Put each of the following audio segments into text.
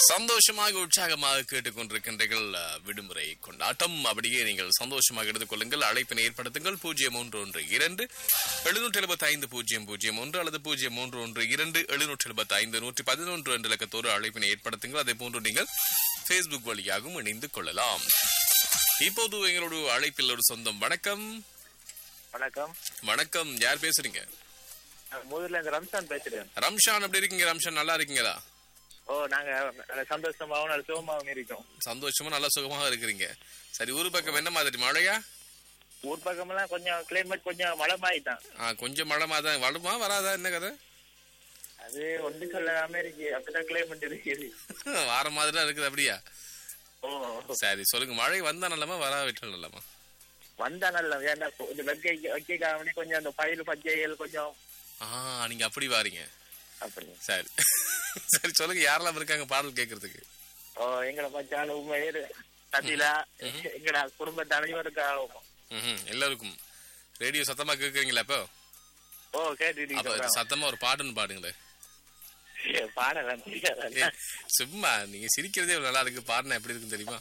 சந்தோஷமாக உற்சாகமாக கேட்டுக்கொண்டிருக்கின்றீர்கள் அஹ், விடுமுறை கொண்டாட்டம் அப்படியே நீங்கள் சந்தோஷமாக எடுத்துக்கொள்ளுங்கள் அழைப்பினை ஏற்படுத்துங்கள் பூஜ்ஜியம் மூன்று ஒன்று இரண்டு எழுநூற்றி எழுபத்தி ஐந்து பூஜ்ஜியம் பூஜ்ஜியம் ஒன்று அல்லது பூஜ்ஜியம் மூன்று ஒன்று இரண்டு எழுநூற்றி எழுபத்தி ஐந்து நூற்றி பதினொன்று என்ற இலக்கத்தோடு அழைப்பினை ஏற்படுத்துங்கள் அதே போன்று நீங்கள் ஃபேஸ்புக் வழியாகவும் இணைந்து கொள்ளலாம் இப்போது எங்களோட அழைப்பில் ஒரு சொந்தம் வணக்கம் வணக்கம் வணக்கம் யார் பேசுறீங்க நான் முதல்ல இந்த ரம்சான் பேசுறேன் ரம்ஷான் எப்படி இருக்கீங்க ரம்ஷான் நல்லா இருக்கீங்களா ஓ நாங்க நல்ல சந்தோஷமாவும் நல்ல சுகமாவும் இருக்கோம் சந்தோஷமா நல்லா சுகமாக இருக்கிறீங்க சரி ஊர் பக்கம் என்ன மாதிரி மழையா ஊர் பக்கமெல்லாம் கொஞ்சம் கிளைமேட் கொஞ்சம் மழை மாதிரி தான் ஆ, கொஞ்சம் மழை தான் வருமா வராதா என்ன கதை அது ஒன்று சொல்லாம இருக்கு அப்படிதான் கிளைமேட் இருக்குது வார மாதிரி தான் இருக்குது அப்படியா ஓ சரி சொல்லுங்க மழை வந்தா நல்லமா வரா விட்டு நல்லமா வந்தா நல்ல ஏன்னா கொஞ்சம் வெக்கை வைக்காம கொஞ்சம் அந்த பயிர் பச்சைகள் கொஞ்சம் ஆ நீங்க அப்படி வாரீங்க அப்படி சரி சரி சொல்லுங்க யாரெல்லாம் இருக்காங்க பாடல் கேட்கறதுக்கு ஓ எங்களை பச்சான உண்மையர் சதிலா எங்கட குடும்பத்து அனைவருக்கும் ம்ஹும், எல்லாருக்கும் ரேடியோ சத்தமா கேக்குறீங்களா இப்போ ஓ அப்ப கேட்டுட்டு சத்தமா ஒரு பாட்டுன்னு பாடுங்களேன் பாடலாம் ஏ, சும்மா நீங்க சிரிக்கிறதே இவ்வளவு நல்லா இருக்கு பாடினா எப்படி இருக்குன்னு தெரியுமா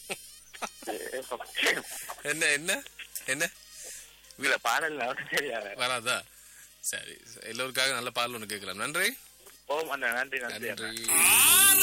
என்ன என்ன என்ன இல்ல பாடல் தெரியாது வராதா சரி எல்லோருக்காக நல்ல பாடல் ஒன்று கேட்கலாம் நன்றி ஓ அண்ணா நன்றி நன்றி அண்ணா. நன்றி